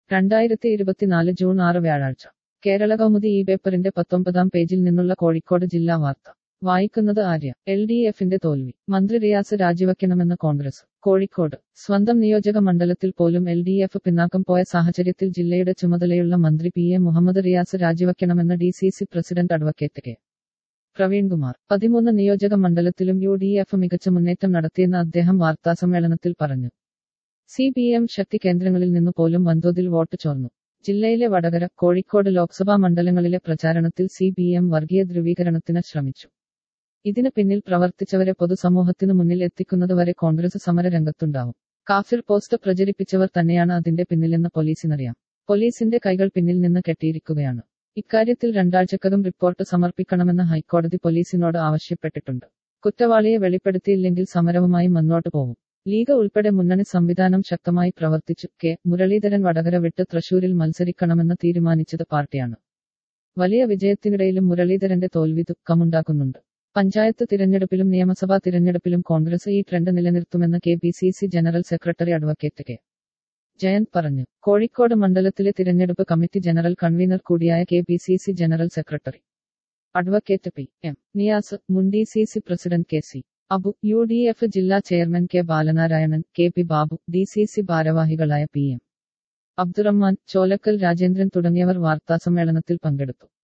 രണ്ടായിരത്തി ഇരുപത്തിനാല് ജൂൺ ആറ് വ്യാഴാഴ്ച കേരള കൗമുദി ഈ പേപ്പറിന്റെ പത്തൊമ്പതാം പേജിൽ നിന്നുള്ള കോഴിക്കോട് ജില്ലാ വാർത്ത വായിക്കുന്നത് ആര്യ എൽ ഡി എഫിന്റെ തോൽവി മന്ത്രി റിയാസ് രാജിവെക്കണമെന്ന് കോൺഗ്രസ് കോഴിക്കോട് സ്വന്തം നിയോജക മണ്ഡലത്തിൽ പോലും എൽ ഡി എഫ് പിന്നാക്കം പോയ സാഹചര്യത്തിൽ ജില്ലയുടെ ചുമതലയുള്ള മന്ത്രി പി എ മുഹമ്മദ് റിയാസ് രാജിവെക്കണമെന്ന് D C C president advocate K Praveenkumar പതിമൂന്ന് നിയോജക മണ്ഡലത്തിലും യു ഡി എഫ് മികച്ച മുന്നേറ്റം നടത്തിയെന്ന് അദ്ദേഹം വാർത്താസമ്മേളനത്തിൽ പറഞ്ഞു സി പി എം ശക്തി കേന്ദ്രങ്ങളിൽ നിന്ന് പോലും വൻതോതിൽ വോട്ട് ചോർന്നു ജില്ലയിലെ വടകര കോഴിക്കോട് ലോക്സഭാ മണ്ഡലങ്ങളിലെ പ്രചാരണത്തിൽ സി പി എം വർഗീയ ധ്രുവീകരണത്തിന് ശ്രമിച്ചു ഇതിന് പിന്നിൽ പ്രവർത്തിച്ചവരെ പൊതുസമൂഹത്തിനു മുന്നിൽ എത്തിക്കുന്നതുവരെ കോൺഗ്രസ് സമര രംഗത്തുണ്ടാവും കാഫിർ പോസ്റ്റ് പ്രചരിപ്പിച്ചവർ തന്നെയാണ് അതിന്റെ പിന്നിലെന്ന് പോലീസിനറിയാം പോലീസിന്റെ കൈകൾ പിന്നിൽ നിന്ന് കെട്ടിയിരിക്കുകയാണ് ഇക്കാര്യത്തിൽ രണ്ടാഴ്ചക്കകം റിപ്പോർട്ട് സമർപ്പിക്കണമെന്ന് ഹൈക്കോടതി പോലീസിനോട് ആവശ്യപ്പെട്ടിട്ടുണ്ട് കുറ്റവാളിയെ വെളിപ്പെടുത്തിയില്ലെങ്കിൽ സമരവുമായി മുന്നോട്ട് പോകും ലീഗ് ഉൾപ്പെടെ മുന്നണി സംവിധാനം ശക്തമായി പ്രവർത്തിച്ചു കെ മുരളീധരൻ വടകര വിട്ട് തൃശൂരിൽ മത്സരിക്കണമെന്ന് തീരുമാനിച്ചത് പാർട്ടിയാണ് വലിയ വിജയത്തിനിടയിലും മുരളീധരന്റെ തോൽവി ദുഃഖമുണ്ടാക്കുന്നുണ്ട് പഞ്ചായത്ത് തിരഞ്ഞെടുപ്പിലും നിയമസഭാ തിരഞ്ഞെടുപ്പിലും കോൺഗ്രസ് ഈ ട്രെൻഡ് നിലനിർത്തുമെന്ന് K P C C general secretary advocate K Jayanth പറഞ്ഞു കോഴിക്കോട് മണ്ഡലത്തിലെ തിരഞ്ഞെടുപ്പ് കമ്മിറ്റി ജനറൽ കൺവീനർ കൂടിയായ K P C C general secretary advocate P M Niyas മുൻ D C C president K C Abu U D F ജില്ലാ chairman K Balanarayanan K P Babu D C C ഭാരവാഹികളായ P M Abdurahman Cholakkal Rajendran തുടങ്ങിയവർ വാർത്താസമ്മേളനത്തിൽ പങ്കെടുത്തു